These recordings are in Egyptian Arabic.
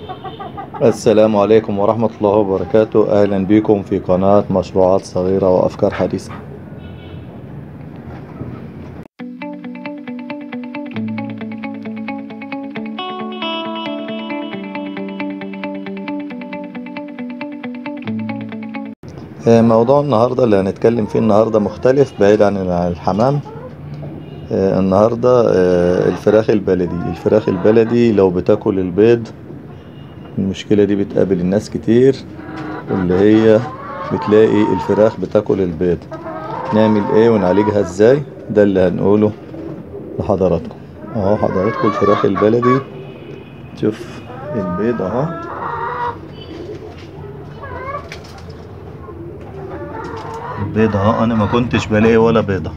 السلام عليكم ورحمة الله وبركاته أهلا بكم في قناة مشروعات صغيرة وأفكار حديثة آه، موضوع النهاردة اللي هنتكلم فيه النهاردة مختلف بعيد عن عن الحمام آه، النهاردة آه، الفراخ البلدي الفراخ البلدي لو بتاكل البيض المشكلة دي بتقابل الناس كتير اللي هي بتلاقي الفراخ بتاكل البيض نعمل ايه ونعالجها ازاي ده اللي هنقوله لحضراتكم اهو حضراتكم الفراخ البلدي شوف البيض اهو البيض اهو انا ما كنتش بلاقي ولا بيضة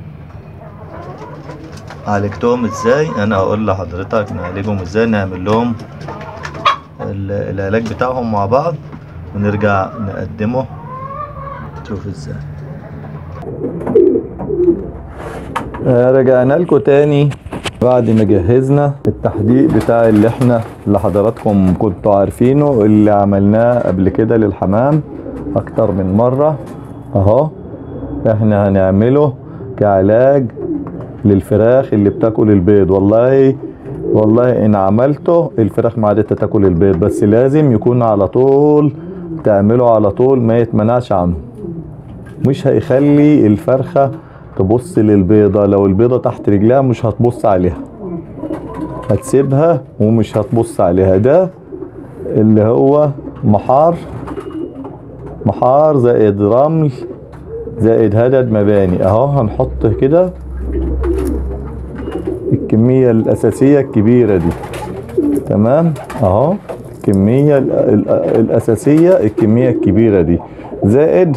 عالجتهم ازاي انا هقول لحضرتك نعالجهم ازاي نعمل لهم ال- العلاج بتاعهم مع بعض ونرجع نقدمه شوف ازاي آه، رجعنا لكم تاني بعد ما جهزنا التحديق بتاع اللي احنا اللي حضراتكم كنتوا عارفينه اللي عملناه قبل كده للحمام اكتر من مرة اهو احنا هنعمله كعلاج للفراخ اللي بتاكل البيض والله والله ان عملته الفراخ ما عادت تاكل البيض بس لازم يكون على طول تعمله على طول ما يتمنعش عنه مش هيخلي الفرخة تبص للبيضة لو البيضة تحت رجلها مش هتبص عليها هتسيبها ومش هتبص عليها ده اللي هو محار محار زائد رمل زائد هدد مباني اهو هنحط كده الكمية الأساسية الكبيرة دي تمام اهو الكمية ال- ال- الأساسية الكمية الكبيرة دي زائد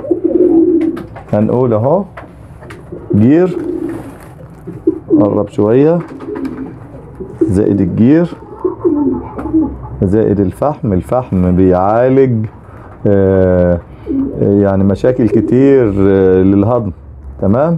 هنقول اهو جير قرب شوية زائد الجير زائد الفحم الفحم بيعالج آه، يعني مشاكل كتير آه، للهضم تمام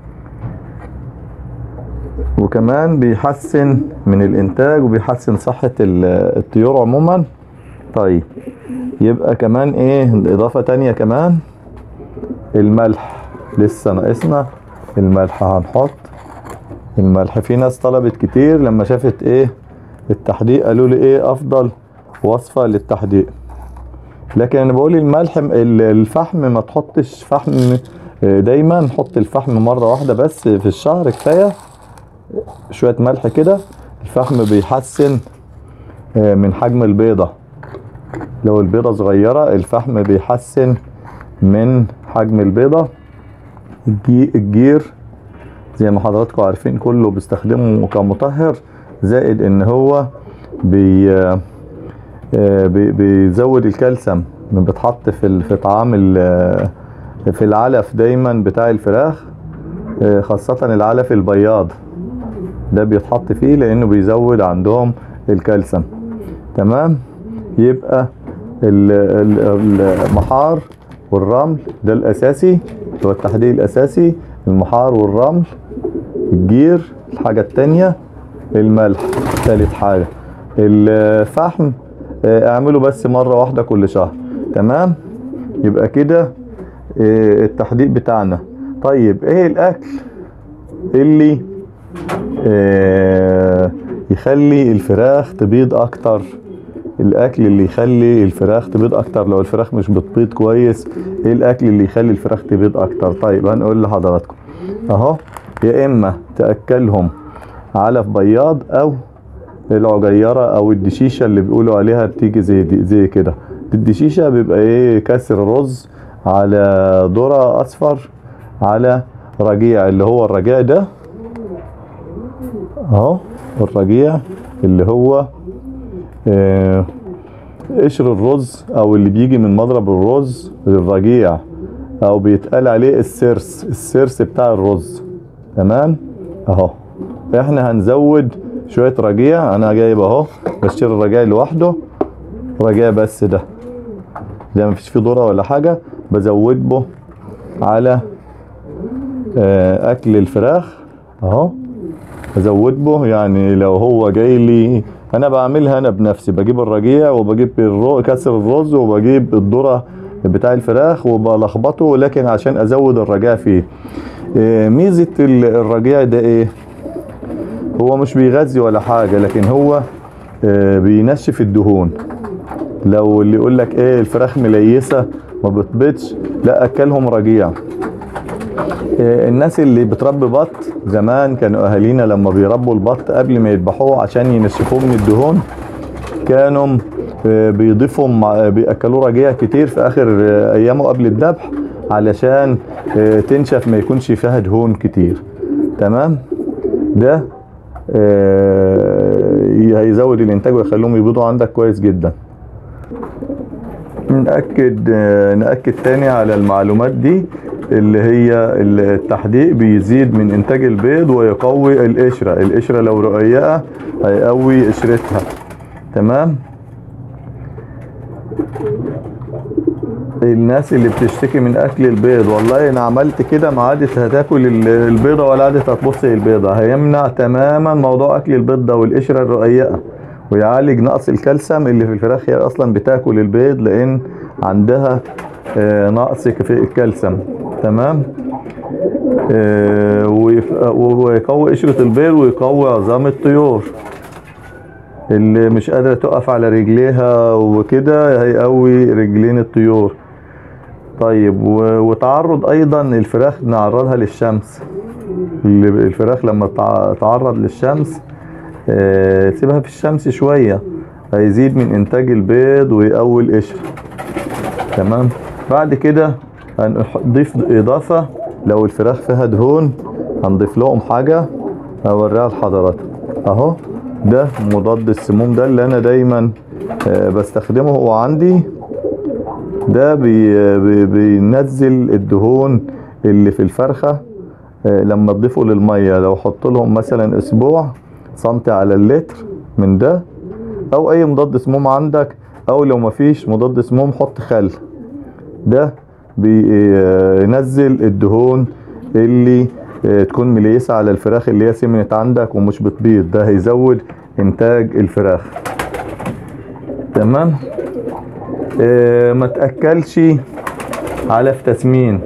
وكمان بيحسن من الانتاج وبيحسن صحة ال- الطيور عموما طيب يبقى كمان ايه اضافة تانية كمان الملح لسه ناقصنا الملح هنحط الملح في ناس طلبت كتير لما شافت ايه التحديق قالوا لي ايه افضل وصفة للتحديق لكن انا بقول الملح ال- الفحم ما تحطش فحم آه، دايما حط الفحم مرة واحدة بس في الشهر كفاية شوية ملح كده الفحم بيحسن آه، من حجم البيضة لو البيضة صغيرة الفحم بيحسن من حجم البيضة الجي- الجير زي ما حضراتكم عارفين كله بيستخدمه كمطهر زائد ان هو بي آه، بي- بيزود الكالسيوم اللي بيتحط في ال- في طعام ال- في العلف دايما بتاع الفراخ آه، خاصة العلف البياض ده بيتحط فيه لانه بيزود عندهم الكالسيوم تمام يبقى ال- ال- المحار والرمل ده الاساسي اللي هو التحديد الاساسي المحار والرمل الجير الحاجة التانية الملح ثالث حاجة الفحم آه، اعمله بس مرة واحدة كل شهر تمام يبقى كده آه، التحديد بتاعنا طيب ايه الاكل اللي آه، يخلي الفراخ تبيض اكتر الاكل اللي يخلي الفراخ تبيض اكتر لو الفراخ مش بتبيض كويس ايه الاكل اللي يخلي الفراخ تبيض اكتر طيب هنقول لحضراتكم اهو يا اما تاكلهم علف بياض او العجيره او الدشيشه اللي بيقولوا عليها بتيجي زي دي زي كده الدشيشه بيبقى ايه كسر رز على ذره اصفر على رجيع اللي هو الرجيع ده اهو الرجيع اللي هو آه، قشر الرز او اللي بيجي من مضرب الرز الرجيع او بيتقال عليه السرس السرس بتاع الرز تمام اهو احنا هنزود شوية رجيع انا جايب اهو بشتري الرجيع لوحده رجيع بس ده ده مفيش فيه ذرة ولا حاجة بزود به على آه، اكل الفراخ اهو ازود به يعني لو هو جاي لي انا بعملها انا بنفسي بجيب الرجيع وبجيب الرو كسر الرز وبجيب الذره بتاع الفراخ وبلخبطه لكن عشان ازود الرجاع فيه إيه، ميزه ال- الرجيع ده ايه هو مش بيغذي ولا حاجه لكن هو آه، بينشف الدهون لو اللي يقول لك ايه الفراخ مليسه ما بتبيضش لا اكلهم رجيع آه، الناس اللي بتربي بط زمان كانوا اهالينا لما بيربوا البط قبل ما يذبحوه عشان ينشفوه من الدهون كانوا آه، بيضيفوا مع- بياكلوه رجيع كتير في اخر آه، ايامه قبل الذبح علشان آه، تنشف ما يكونش فيها دهون كتير تمام ده آه، هيزود الانتاج ويخليهم يبيضوا عندك كويس جدا نأكد آه، نأكد تاني على المعلومات دي اللي هي التحديق بيزيد من إنتاج البيض ويقوي القشرة القشرة لو رقيقة هيقوي قشرتها تمام الناس اللي بتشتكي من اكل البيض والله انا عملت كده ما عادت هتاكل ال- البيضه ولا عادت هتبص البيضه هيمنع تماما موضوع اكل البيض ده والقشره الرقيقه ويعالج نقص الكالسيوم اللي في الفراخ هي اصلا بتاكل البيض لان عندها آه، نقص في الكالسيوم تمام آه، ويف- ويقوي قشره البيض ويقوي عظام الطيور اللي مش قادرة تقف على رجليها وكده هيقوي رجلين الطيور طيب و- وتعرض ايضا الفراخ نعرضها للشمس اللي- الفراخ لما تع- تعرض للشمس آه، سيبها في الشمس شوية هيزيد من انتاج البيض ويقوي القشر تمام بعد كده هنضيف اضافة لو الفراخ فيها دهون هنضيف لهم حاجة هوريها لحضراتكم اهو ده مضاد السموم ده اللي انا دايما آه، بستخدمه هو عندي ده بي بي بينزل الدهون اللي في الفرخة آه، لما تضيفه للمية لو حط لهم مثلا اسبوع سنتي على اللتر من ده او اي مضاد سموم عندك او لو مفيش مضاد سموم حط خل ده بينزل الدهون اللي آه، تكون مليسة على الفراخ اللي هي سمنت عندك ومش بتبيض ده هيزود انتاج الفراخ تمام آه، ما تاكلش علف تسمين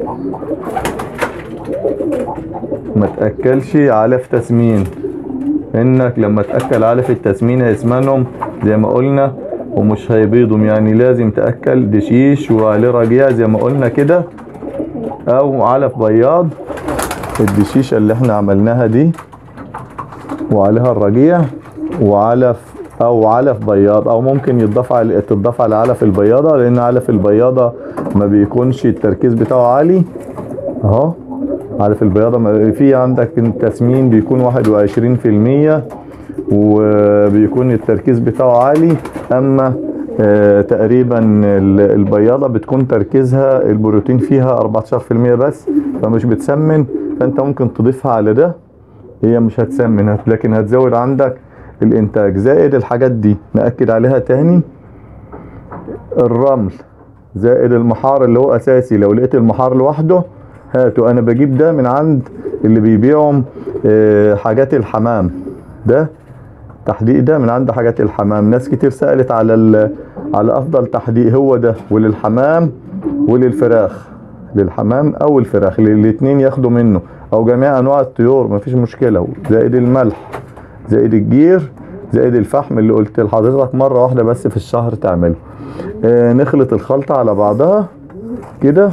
ما تاكلش علف تسمين انك لما تاكل علف التسمين هيسمنهم زي ما قلنا ومش هيبيضهم يعني لازم تاكل دشيش وعليه رجيع زي ما قلنا كده او علف بياض الدشيشه اللي احنا عملناها دي وعليها الرجيع وعلف او علف بياض او ممكن يتضاف على تضاف على علف البياضه لان علف البياضه ما بيكونش التركيز بتاعه عالي اهو علف البياضه ما- في عندك التسمين بيكون 21% وبيكون التركيز بتاعه عالي اما آه، تقريبا ال- البياضه بتكون تركيزها البروتين فيها 14% بس فمش بتسمن فانت ممكن تضيفها على ده هي مش هتسمن هت- لكن هتزود عندك الانتاج زائد الحاجات دي نأكد عليها تاني الرمل زائد المحار اللي هو اساسي لو لقيت المحار لوحده هاته انا بجيب ده من عند اللي بيبيعوا آه، حاجات الحمام ده تحديق ده من عند حاجات الحمام ناس كتير سألت على ال- على افضل تحديق هو ده وللحمام وللفراخ للحمام او الفراخ الاتنين ياخدوا منه او جميع انواع الطيور مفيش مشكلة زائد الملح زائد الجير زائد الفحم اللي قلت لحضرتك مرة واحدة بس في الشهر تعمله آه نخلط الخلطة على بعضها كده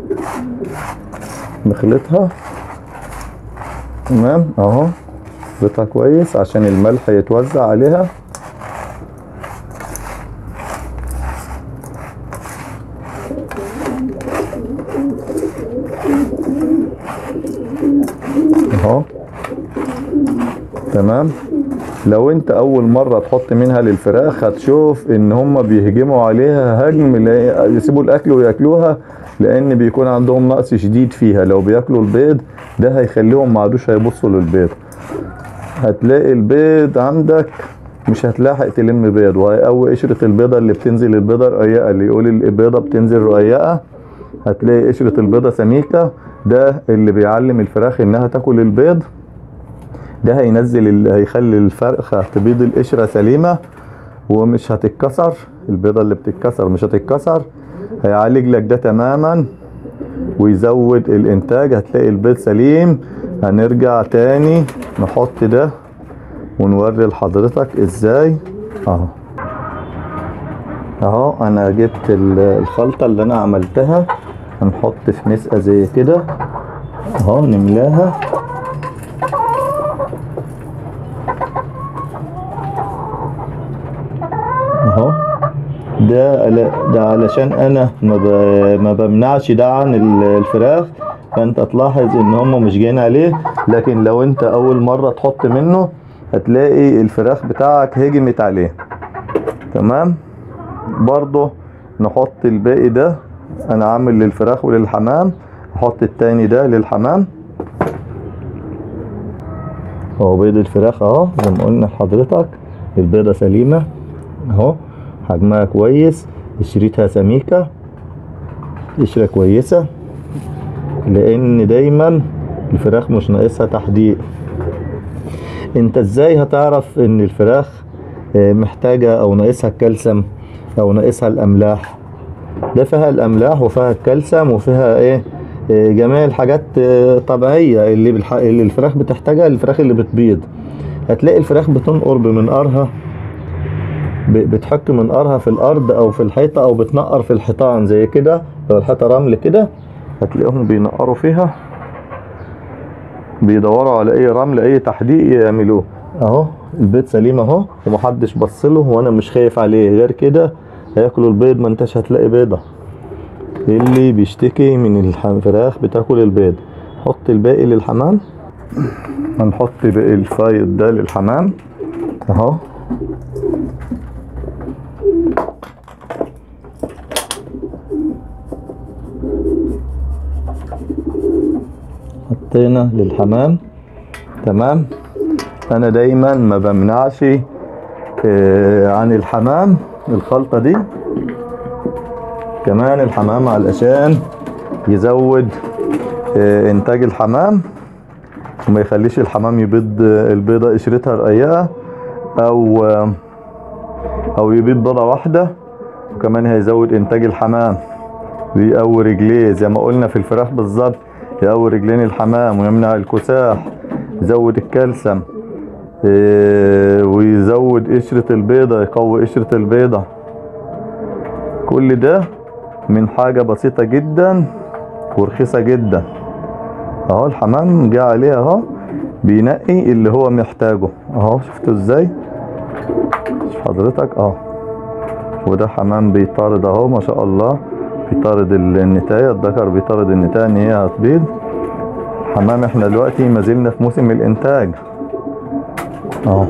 نخلطها تمام اهو نخلطها كويس عشان الملح يتوزع عليها اهو تمام لو انت اول مرة تحط منها للفراخ هتشوف ان هم بيهجموا عليها هجم لا- يسيبوا الاكل وياكلوها لان بيكون عندهم نقص شديد فيها لو بياكلوا البيض ده هيخليهم ما عادوش هيبصوا للبيض هتلاقي البيض عندك مش هتلاحق تلم بيض وهيقوي قشرة البيضة اللي بتنزل البيضة رقيقة اللي يقول البيضة بتنزل رقيقة هتلاقي قشرة البيضة سميكة ده اللي بيعلم الفراخ انها تاكل البيض ده هينزل ال- هيخلي الفرخة تبيض القشرة سليمة ومش هتتكسر البيضة اللي بتتكسر مش هتتكسر هيعالج لك ده تماما ويزود الانتاج هتلاقي البيض سليم هنرجع تاني نحط ده ونوري لحضرتك ازاي اهو اهو انا جبت ال- الخلطة اللي انا عملتها هنحط في مسقة زي كده اهو نملاها اهو ده على- ده علشان انا ما, ب... ما بمنعش ده عن ال- الفراخ فانت تلاحظ ان هم مش جايين عليه لكن لو انت اول مرة تحط منه هتلاقي الفراخ بتاعك هجمت عليه تمام برضو نحط الباقي ده انا عامل للفراخ وللحمام احط التاني ده للحمام اهو بيض الفراخ اهو زي ما قلنا لحضرتك البيضة سليمة اهو حجمها كويس قشرتها سميكة قشرة كويسة لان دايما الفراخ مش ناقصها تحديق انت ازاي هتعرف ان الفراخ آه، محتاجة او ناقصها الكالسيوم او ناقصها الاملاح ده فيها الاملاح وفيها الكالسيوم وفيها ايه آه، جميع الحاجات آه، طبيعية اللي, بالح... اللي الفراخ بتحتاجها الفراخ اللي بتبيض هتلاقي الفراخ بتنقر بمنقارها ب- بتحك منقارها في الارض او في الحيطة او بتنقر في الحيطان زي كده لو الحيطة رمل كده هتلاقيهم بينقروا فيها بيدوروا على اي رمل اي تحديق يعملوه اهو البيض سليم اهو ومحدش بصله وانا مش خايف عليه غير كده هياكلوا البيض ما انتش هتلاقي بيضة اللي بيشتكي من الح- الفراخ بتاكل البيض حط الباقي للحمام هنحط باقي الفايض ده للحمام اهو حطينا للحمام تمام انا دايما ما بمنعش آه، عن الحمام الخلطة دي كمان الحمام علشان يزود آه، انتاج الحمام وما يخليش الحمام يبيض آه، البيضة قشرتها رقيقة او آه، او يبيض بيضة واحدة وكمان هيزود انتاج الحمام بيقوي رجليه زي ما قلنا في الفراخ بالظبط يقوي رجلين الحمام ويمنع الكساح يزود الكالسيوم إيه، ويزود قشرة البيضة يقوي قشرة البيضة كل ده من حاجة بسيطة جدا ورخيصة جدا اهو الحمام جه عليه اهو بينقي اللي هو محتاجه اهو شفتوا ازاي شوف حضرتك اهو وده حمام بيطارد اهو ما شاء الله بيطارد النتاية الذكر بيطارد النتاية ان هي هتبيض حمام احنا دلوقتي ما زلنا في موسم الانتاج اهو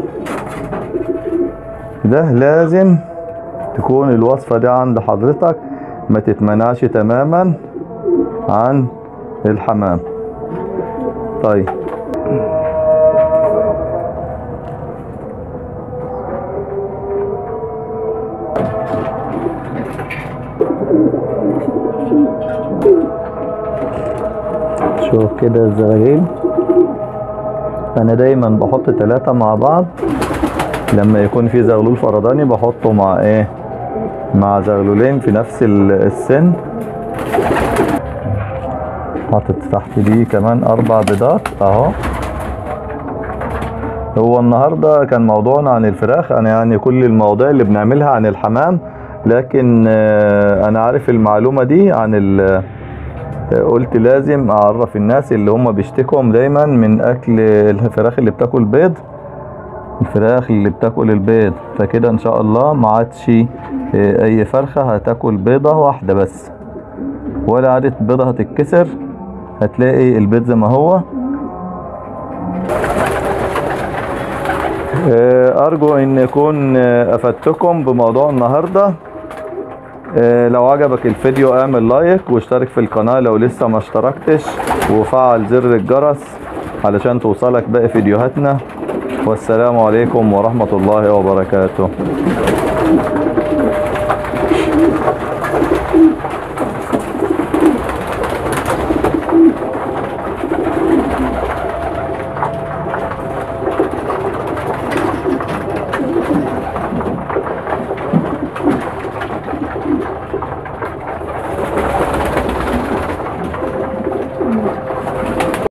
ده لازم تكون الوصفة دي عند حضرتك ما تتمنعش تماما عن الحمام طيب شوف كده الزغاليل انا دايما بحط ثلاثة مع بعض لما يكون في زغلول فرداني بحطه مع ايه مع زغلولين في نفس ال- السن حاطط تحت دي كمان اربع بيضات اهو هو النهارده كان موضوعنا عن الفراخ انا يعني كل المواضيع اللي بنعملها عن الحمام لكن آه، انا عارف المعلومة دي عن ال قلت لازم اعرف الناس اللي هم بيشتكوا دايما من اكل الفراخ اللي بتاكل بيض الفراخ اللي بتاكل البيض فكده ان شاء الله ما عادش آه، اي فرخة هتاكل بيضة واحدة بس ولا عادت بيضة هتتكسر هتلاقي البيض زي ما هو آه، ارجو ان يكون آه، افدتكم بموضوع النهارده آه، لو عجبك الفيديو اعمل لايك واشترك في القناة لو لسه ما اشتركتش وفعل زر الجرس علشان توصلك باقي فيديوهاتنا والسلام عليكم ورحمة الله وبركاته